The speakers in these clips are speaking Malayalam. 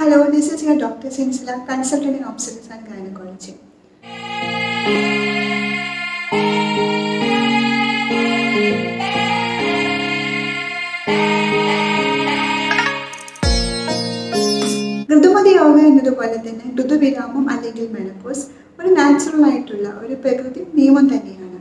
Hello, this is your Dr. Sinsila, consultant in obstetrics and gynecology. ഋതുമതിയാവുക എന്നതുപോലെ തന്നെ ഋതുവിരാമം അല്ലെങ്കിൽ മെനപ്പോസ് ഒരു നാച്ചുറൽ ആയിട്ടുള്ള ഒരു പ്രകൃതി നിയമം തന്നെയാണ്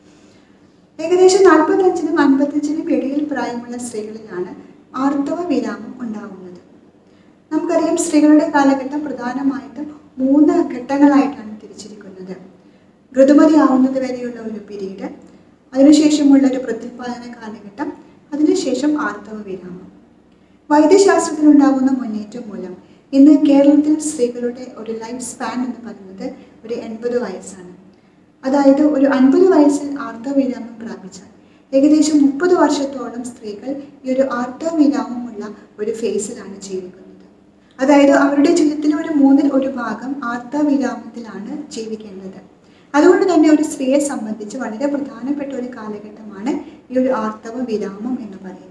ഏകദേശം നാൽപ്പത്തഞ്ചിനും അൻപത്തഞ്ചിനും ഇടയിൽ പ്രായമുള്ള സ്ത്രീകളിലാണ് ആർത്തവ വിരാമം ഉണ്ടാകുന്നത് നമുക്കറിയാം സ്ത്രീകളുടെ കാലഘട്ടം പ്രധാനമായിട്ടും മൂന്ന് ഘട്ടങ്ങളായിട്ടാണ് തിരിച്ചിരിക്കുന്നത് ഋതുമതി ആവുന്നത് വരെയുള്ള ഒരു പീരീഡ് അതിനുശേഷമുള്ള ഒരു പ്രത്യുൽപാദന കാലഘട്ടം അതിനുശേഷം ആർത്തവ വിരാമം വൈദ്യശാസ്ത്രത്തിലുണ്ടാകുന്ന മുന്നേറ്റം മൂലം ഇന്ന് കേരളത്തിൽ സ്ത്രീകളുടെ ഒരു ലൈഫ് സ്പാൻ എന്ന് പറയുന്നത് ഒരു എൺപത് വയസ്സാണ് അതായത് ഒരു അൻപത് വയസ്സിൽ ആർത്തവവിരാമം പ്രാപിച്ചാൽ ഏകദേശം മുപ്പത് വർഷത്തോളം സ്ത്രീകൾ ഈ ഒരു ആർത്തവവിരാമമുള്ള ഒരു ഫേസിലാണ് ജീവിക്കുന്നത് അതായത് അവരുടെ ജീവിതത്തിലെ ഒരു മൂന്നിൽ ഒരു ഭാഗം ആർത്തവവിരാമത്തിലാണ് ജീവിക്കേണ്ടത് അതുകൊണ്ട് തന്നെ ഒരു സ്ത്രീയെ സംബന്ധിച്ച് വളരെ പ്രധാനപ്പെട്ട ഒരു കാലഘട്ടമാണ് ഈ ഒരു ആർത്തവ വിരാമം എന്ന് പറയുന്നത്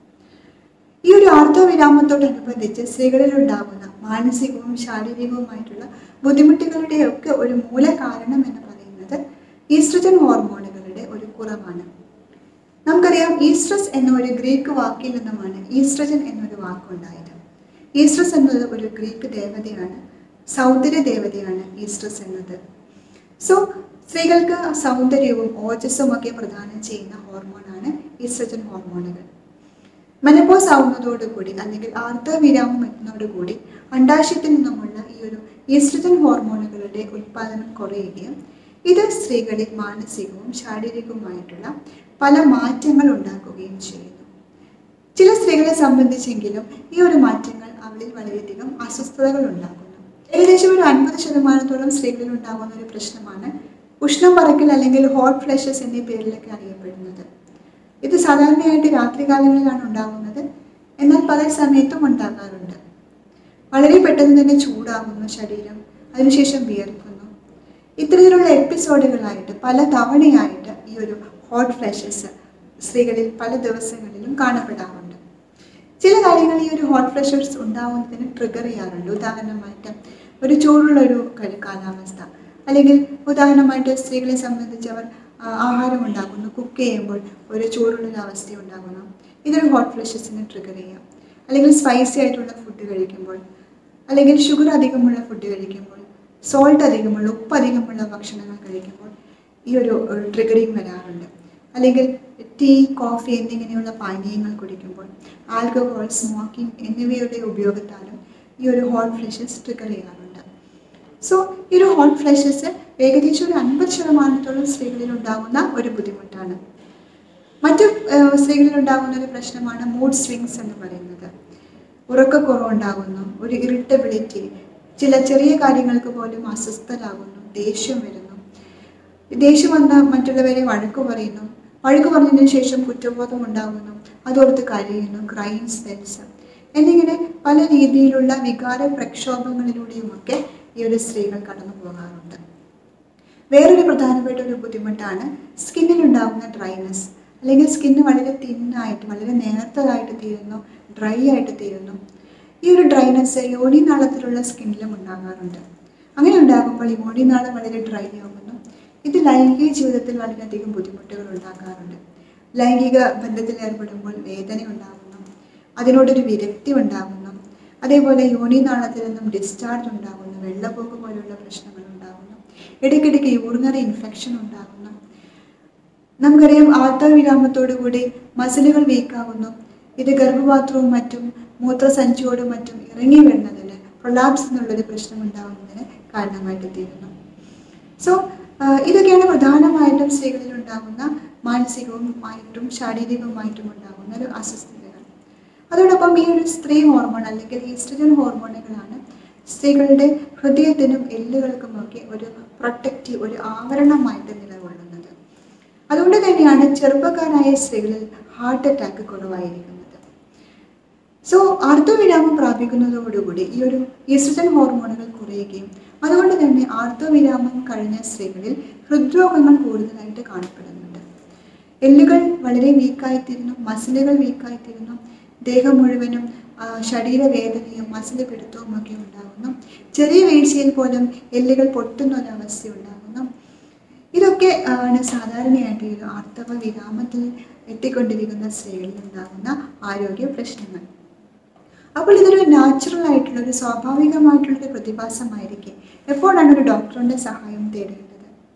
ഈ ഒരു ആർത്തവവിരാമത്തോടനുബന്ധിച്ച് സ്ത്രീകളിൽ ഉണ്ടാകുന്ന മാനസികവും ശാരീരികവുമായിട്ടുള്ള ബുദ്ധിമുട്ടുകളുടെ ഒക്കെ ഒരു മൂല കാരണം എന്ന് പറയുന്നത് ഈസ്ട്രജൻ ഹോർമോണുകളുടെ ഒരു കുറവാണ് നമുക്കറിയാം ഈസ്ട്രസ് എന്ന ഒരു ഗ്രീക്ക് വാക്കിൽ നിന്നുമാണ് ഈസ്ട്രജൻ എന്നൊരു വാക്കുണ്ടായത് ഈസ്ട്രസ് എന്നത് ഒരു ഗ്രീക്ക് ദേവതയാണ് സൗന്ദര്യ ദേവതയാണ് ഈസ്ട്രസ് എന്നത് സോ സ്ത്രീകൾക്ക് സൗന്ദര്യവും ഓജസ്സും ഒക്കെ പ്രദാനം ചെയ്യുന്ന ഹോർമോണാണ് ഈസ്ട്രജൻ ഹോർമോണുകൾ മെനപ്പോസ് ആവുന്നതോടുകൂടി അല്ലെങ്കിൽ ആർത്തവിരാമം എത്തുന്നതോടുകൂടി അണ്ടാശയത്തിൽ നിന്നുമുള്ള ഈ ഒരു ഈസ്ട്രജൻ ഹോർമോണുകളുടെ ഉൽപ്പാദനം കുറയുകയും ഇത് സ്ത്രീകളിൽ മാനസികവും ശാരീരികവുമായിട്ടുള്ള പല മാറ്റങ്ങൾ ഉണ്ടാക്കുകയും ചെയ്യുന്നു ചില സ്ത്രീകളെ സംബന്ധിച്ചെങ്കിലും ഈ ഒരു മാറ്റങ്ങൾ അവരിൽ വളരെയധികം അസ്വസ്ഥതകൾ ഉണ്ടാക്കുന്നു ഏകദേശം ഒരു അൻപത് ശതമാനത്തോളം സ്ത്രീകളിൽ ഉണ്ടാകുന്ന ഒരു പ്രശ്നമാണ് ഉഷ്ണം പറക്കൽ അല്ലെങ്കിൽ ഹോട്ട് ഫ്ലഷസ് എന്നീ പേരിലൊക്കെ അറിയപ്പെടുന്നത് ഇത് സാധാരണയായിട്ട് രാത്രികാലങ്ങളിലാണ് ഉണ്ടാകുന്നത് എന്നാൽ പല സമയത്തും ഉണ്ടാകാറുണ്ട് വളരെ പെട്ടെന്ന് തന്നെ ചൂടാകുന്നു ശരീരം അതിനുശേഷം വിയർക്കുന്നു ഇത്തരത്തിലുള്ള എപ്പിസോഡുകളായിട്ട് പല തവണയായിട്ട് ഈ ഒരു ഹോട്ട് ഫ്ലഷസ് സ്ത്രീകളിൽ പല ദിവസങ്ങളിലും കാണപ്പെടാറുണ്ട് ചില കാര്യങ്ങൾ ഈ ഒരു ഹോട്ട് ഫ്ലഷസ് ഉണ്ടാവുന്നതിന് ട്രിഗർ ചെയ്യാറുണ്ട് ഉദാഹരണമായിട്ട് ഒരു ചൂടുള്ള ഒരു ക- കാലാവസ്ഥ അല്ലെങ്കിൽ ഉദാഹരണമായിട്ട് സ്ത്രീകളെ സംബന്ധിച്ച് അവർ ആ, ആഹാരം ഉണ്ടാക്കുന്നു കുക്ക് ചെയ്യുമ്പോൾ ഒരു ചൂടുള്ള അവസ്ഥ ഉണ്ടാകുന്നു ഇതൊരു ഹോട്ട് ഫ്ലഷസിനെ ട്രിഗർ ചെയ്യാം അല്ലെങ്കിൽ സ്പൈസി ആയിട്ടുള്ള ഫുഡ് കഴിക്കുമ്പോൾ അല്ലെങ്കിൽ ഷുഗർ അധികമുള്ള ഫുഡ് കഴിക്കുമ്പോൾ സോൾട്ട് അധികമുള്ള ഉപ്പ് അധികമുള്ള ഭക്ഷണങ്ങൾ കഴിക്കുമ്പോൾ ഈ ഒരു ട്രിഗറിങ് വരാറുണ്ട് അല്ലെങ്കിൽ ടീ കോഫി എന്നിങ്ങനെയുള്ള പാനീയങ്ങൾ കുടിക്കുമ്പോൾ ആൽക്കഹോൾ സ്മോക്കിംഗ് എന്നിവയുടെ ഉപയോഗത്താലും ഈ ഒരു ഹോട്ട് ഫ്ലഷസ് ട്രിഗർ ചെയ്യാറുണ്ട് സോ ഈ ഒരു ഹോട്ട് ഫ്ലഷസ് ഏകദേശം ഒരു അൻപത് ശതമാനത്തോളം സ്ത്രീകളിൽ ഉണ്ടാകുന്ന ഒരു ബുദ്ധിമുട്ടാണ് മറ്റു ഏഹ്, സ്ത്രീകളിൽ ഉണ്ടാകുന്ന ഒരു പ്രശ്നമാണ് മൂഡ് സ്വിങ്സ് എന്ന് പറയുന്നത് ഉറക്കക്കുറവുണ്ടാകുന്നു ഒരു ഇറിറ്റബിലിറ്റി ചില ചെറിയ കാര്യങ്ങൾക്ക് പോലും അസ്വസ്ഥരാകുന്നു ദേഷ്യം വരുന്നു ദേഷ്യം വന്ന മറ്റുള്ളവരെ വഴക്ക് പറയുന്നു വഴക്ക് പറഞ്ഞതിന് ശേഷം കുറ്റബോധം ഉണ്ടാകുന്നു അതോർത്ത് കരയുന്നു ക്രൈം സ്പെൽസ് എന്നിങ്ങനെ പല രീതിയിലുള്ള വികാര പ്രക്ഷോഭങ്ങളിലൂടെയുമൊക്കെ ഈ ഒരു സ്ത്രീകൾ കടന്നു പോകാറുണ്ട് വേറൊരു പ്രധാനപ്പെട്ട ഒരു ബുദ്ധിമുട്ടാണ് സ്കിന്നിൽ ഉണ്ടാകുന്ന ഡ്രൈനെസ് അല്ലെങ്കിൽ സ്കിന്ന് വളരെ തിന്നായിട്ട് വളരെ നേർത്തതായിട്ട് തീരുന്നു ഡ്രൈ ആയിട്ട് തീരുന്നു ഈ ഒരു ഡ്രൈനെസ് യോനിനാളത്തിലുള്ള സ്കിന്നിലും ഉണ്ടാകാറുണ്ട് അങ്ങനെ ഉണ്ടാകുമ്പോൾ ഈ യോനിനാളം വളരെ ഡ്രൈ ആകുന്നു ഇത് ലൈംഗിക ജീവിതത്തിൽ വളരെയധികം ബുദ്ധിമുട്ടുകൾ ഉണ്ടാക്കാറുണ്ട് ലൈംഗിക ബന്ധത്തിൽ ഏർപ്പെടുമ്പോൾ വേദന ഉണ്ടാകുന്നു അതിനോടൊരു വിരക്തി ഉണ്ടാകുന്നു അതേപോലെ യോനിനാളത്തിൽ നിന്നും ഡിസ്ചാർജ് ഉണ്ടാകുന്നു വെള്ളപ്പൊക്ക് പോലുള്ള പ്രശ്നങ്ങൾ ഉണ്ടാകുന്നു ഇടയ്ക്കിടയ്ക്ക് യൂറിനറി ഇൻഫെക്ഷൻ ഉണ്ടാകുന്നു നമുക്കറിയാം ആർത്തവവിരാമത്തോടു കൂടി മസിലുകൾ വീക്കാകുന്നു ഇത് ഗർഭപാത്രവും മറ്റും മൂത്രസഞ്ചിയോടും മറ്റും ഇറങ്ങി വരുന്നതിന് പ്രൊലാപ്സ് എന്നുള്ളൊരു പ്രശ്നം ഉണ്ടാകുന്നതിന് കാരണമായിട്ട് തീരുന്നു സോ ഇതൊക്കെയാണ് പ്രധാനമായിട്ടും സ്ത്രീകളിൽ ഉണ്ടാകുന്ന മാനസികവുമായിട്ടും ശാരീരികവുമായിട്ടും ഉണ്ടാകുന്ന ഒരു അസ്വസ്ഥതകൾ അതോടൊപ്പം ഈ ഒരു സ്ത്രീ ഹോർമോൺ അല്ലെങ്കിൽ ഈസ്ട്രജൻ ഹോർമോണുകളാണ് സ്ത്രീകളുടെ ഹൃദയത്തിനും എല്ലുകൾക്കുമൊക്കെ ഒരു പ്രൊട്ടക്റ്റീവ് ഒരു ആവരണമായിട്ട് നിലകൊള്ളുന്നത് അതുകൊണ്ട് തന്നെയാണ് ചെറുപ്പക്കാരായ സ്ത്രീകളിൽ ഹാർട്ട് അറ്റാക്ക് കുറവായിരിക്കുന്നത് സോ ആർത്തവവിരാമം പ്രാപിക്കുന്നതോടുകൂടി ഈ ഒരു ഈസ്ട്രജൻ ഹോർമോണുകൾ കുറയുകയും അതുകൊണ്ട് തന്നെ ആർത്തവവിരാമം കഴിഞ്ഞ സ്ത്രീകളിൽ ഹൃദ്രോഗങ്ങൾ കൂടുതലായിട്ട് കാണപ്പെടുന്നുണ്ട് എല്ലുകൾ വളരെ വീക്കായിത്തീരുന്നു മസിലുകൾ വീക്കായിത്തീരുന്നു ദേഹം മുഴുവനും ആ, ശരീരവേദനയും മസിൽ പിടുത്തവും ഒക്കെ ഉണ്ടാകുന്നു ചെറിയ വീഴ്ചയിൽ പോലും എല്ലുകൾ പൊട്ടുന്ന ഒരവസ്ഥ ഉണ്ടാകുന്നു ഇതൊക്കെ ആണ് സാധാരണയായിട്ട് ഈ ഒരു ആർത്തവ വിരാമത്തിൽ എത്തിക്കൊണ്ടിരിക്കുന്ന സ്ത്രീകളിൽ ഉണ്ടാകുന്ന ആരോഗ്യ പ്രശ്നങ്ങൾ അപ്പോൾ ഇതൊരു നാച്ചുറൽ ആയിട്ടുള്ള ഒരു സ്വാഭാവികമായിട്ടുള്ള ഒരു പ്രതിഭാസമായിരിക്കും എപ്പോഴാണ് ഒരു ഡോക്ടറിന്റെ സഹായം തേടേണ്ടത്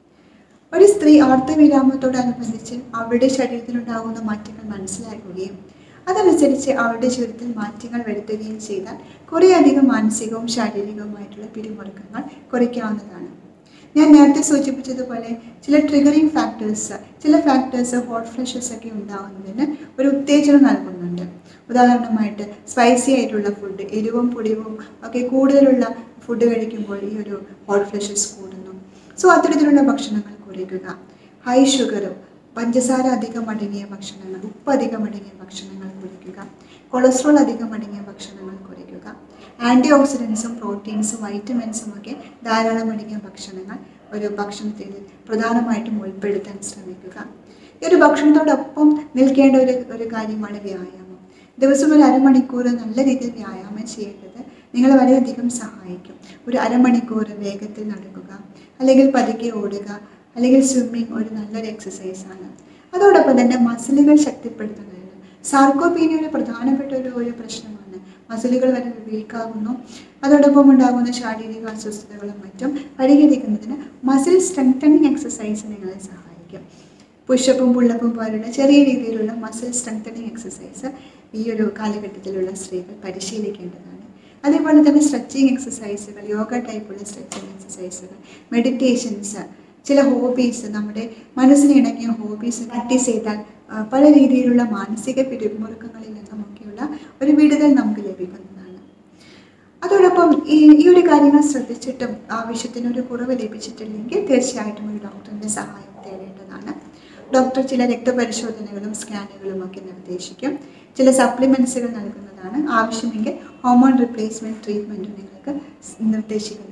ഒരു സ്ത്രീ ആർത്തവിരാമത്തോടനുബന്ധിച്ച് അവരുടെ ശരീരത്തിലുണ്ടാകുന്ന മാറ്റങ്ങൾ മനസ്സിലാക്കുകയും അതനുസരിച്ച് അവരുടെ ജീവിതത്തിൽ മാറ്റങ്ങൾ വരുത്തുകയും ചെയ്താൽ കുറേയധികം മാനസികവും ശാരീരികവുമായിട്ടുള്ള പിരിമുറുക്കങ്ങൾ കുറയ്ക്കാവുന്നതാണ് ഞാൻ നേരത്തെ സൂചിപ്പിച്ചതുപോലെ ചില ട്രിഗറിങ് ഫാക്ടേഴ്സ് ചില ഫാക്ടേഴ്സ് ഹോട്ട് ഫ്ലഷസ് ഒക്കെ ഉണ്ടാകുന്നതിന് ഒരു ഉത്തേജനം നൽകുന്നുണ്ട് ഉദാഹരണമായിട്ട് സ്പൈസി ആയിട്ടുള്ള ഫുഡ് എരിവും പുളിവും ഒക്കെ കൂടുതലുള്ള ഫുഡ് കഴിക്കുമ്പോൾ ഈ ഒരു ഹോട്ട് ഫ്ലഷസ് കൂടുന്നു സോ അത്തരത്തിലുള്ള ഭക്ഷണങ്ങൾ കുറയ്ക്കുക ഹൈ ഷുഗറും പഞ്ചസാര അധികം അടങ്ങിയ ഭക്ഷണങ്ങൾ ഉപ്പ് അധികം അടങ്ങിയ ഭക്ഷണങ്ങൾ കുറയ്ക്കുക കൊളസ്ട്രോൾ അധികം അടങ്ങിയ ഭക്ഷണങ്ങൾ കുറയ്ക്കുക ആൻറ്റി ഓക്സിഡൻസും പ്രോട്ടീൻസും വൈറ്റമിൻസും ഒക്കെ ധാരാളം അടങ്ങിയ ഭക്ഷണങ്ങൾ ഒരു ഭക്ഷണത്തിൽ പ്രധാനമായിട്ടും ഉൾപ്പെടുത്താൻ ശ്രമിക്കുക ഈ ഒരു ഭക്ഷണത്തോടൊപ്പം നിൽക്കേണ്ട ഒരു ഒരു കാര്യമാണ് വ്യായാമം ദിവസം ഒരു അരമണിക്കൂർ നല്ല രീതിയിൽ വ്യായാമം ചെയ്യേണ്ടത് നിങ്ങളെ വളരെയധികം സഹായിക്കും ഒരു അരമണിക്കൂർ വേഗത്തിൽ നടക്കുക അല്ലെങ്കിൽ പതുക്കെ ഓടുക അല്ലെങ്കിൽ സ്വിമ്മിങ് ഒരു നല്ലൊരു എക്സസൈസ് ആണ് അതോടൊപ്പം തന്നെ മസിലുകൾ ശക്തിപ്പെടുത്തുന്നതിന് സാർക്കോപീനിയ ഒരു പ്രധാനപ്പെട്ട ഒരു ഒരു പ്രശ്നമാണ് മസിലുകൾ വരെ വീക്കാകുന്നു അതോടൊപ്പം ഉണ്ടാകുന്ന ശാരീരിക അസ്വസ്ഥതകളും മറ്റും പരിഹരിക്കുന്നതിന് മസിൽ സ്ട്രെങ്തനിങ് എക്സസൈസ് നിങ്ങളെ സഹായിക്കും പുഷപ്പും പുള്ളപ്പും പോലുള്ള ചെറിയ രീതിയിലുള്ള മസിൽ സ്ട്രെങ്തനിങ് എക്സസൈസ് ഈ ഒരു കാലഘട്ടത്തിലുള്ള സ്ത്രീകൾ പരിശീലിക്കേണ്ടതാണ് അതേപോലെ തന്നെ സ്ട്രെച്ചിങ് എക്സസൈസുകൾ യോഗ ടൈപ്പുള്ള സ്ട്രെച്ചിങ് എക്സസൈസുകൾ മെഡിറ്റേഷൻസ് ചില ഹോബീസ് നമ്മുടെ മനസ്സിന് ഇണങ്ങിയ ഹോബീസ് പ്രാക്ടീസ് ചെയ്താൽ ആ, പല രീതിയിലുള്ള മാനസിക പിരിമുറുക്കങ്ങളിൽ നിന്നുമൊക്കെയുള്ള ഒരു വിടുതൽ നമുക്ക് ലഭിക്കുന്നതാണ് അതോടൊപ്പം ഈ ഈ ഒരു കാര്യങ്ങൾ ശ്രദ്ധിച്ചിട്ടും ആവശ്യത്തിന് ഒരു കുറവ് ലഭിച്ചിട്ടില്ലെങ്കിൽ തീർച്ചയായിട്ടും ഒരു ഡോക്ടറിൻ്റെ സഹായം തേടേണ്ടതാണ് ഡോക്ടർ ചില രക്തപരിശോധനകളും സ്കാനുകളും ഒക്കെ നിർദ്ദേശിക്കും ചില സപ്ലിമെൻസുകൾ നൽകുന്നതാണ് ആവശ്യമെങ്കിൽ ഹോമോൺ റിപ്ലേസ്മെൻറ്റ് ട്രീറ്റ്മെൻറ്റും നിങ്ങൾക്ക് സ് നിർദ്ദേശിക്കുന്നതാണ്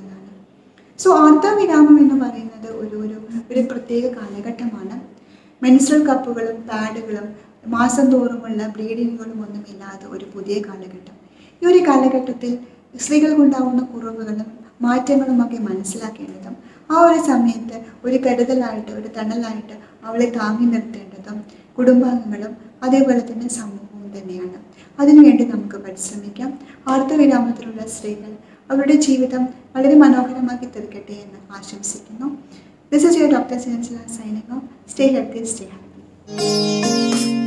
സോ ആർത്തവിരാമം എന്ന് പറയുന്നത് ഒരു ഒരു ഒരു പ്രത്യേക കാലഘട്ടമാണ് മെൻസ്ട്രൽ കപ്പുകളും പാഡുകളും മാസം തോറുമുള്ള ബ്ലീഡിങ്ങുകളും ഒന്നുമില്ലാതെ ഒരു പുതിയ കാലഘട്ടം ഈ ഒരു കാലഘട്ടത്തിൽ സ്ത്രീകൾക്കുണ്ടാവുന്ന കുറവുകളും മാറ്റങ്ങളും ഒക്കെ മനസ്സിലാക്കേണ്ടതും ആ ഒരു സമയത്ത് ഒരു കരുതലായിട്ട് ഒരു തണലായിട്ട് അവളെ താങ്ങി നിർത്തേണ്ടതും കുടുംബാംഗങ്ങളും അതേപോലെ തന്നെ സമൂഹവും തന്നെയാണ് അതിനുവേണ്ടി നമുക്ക് പരിശ്രമിക്കാം ആർത്തവിരാമത്തിലുള്ള സ്ത്രീകൾ അവരുടെ ജീവിതം വളരെ മനോഹരമാക്കി തീർക്കട്ടെ എന്ന് ആശംസിക്കുന്നു this is your doctor Sinsila signing off stay healthy stay happy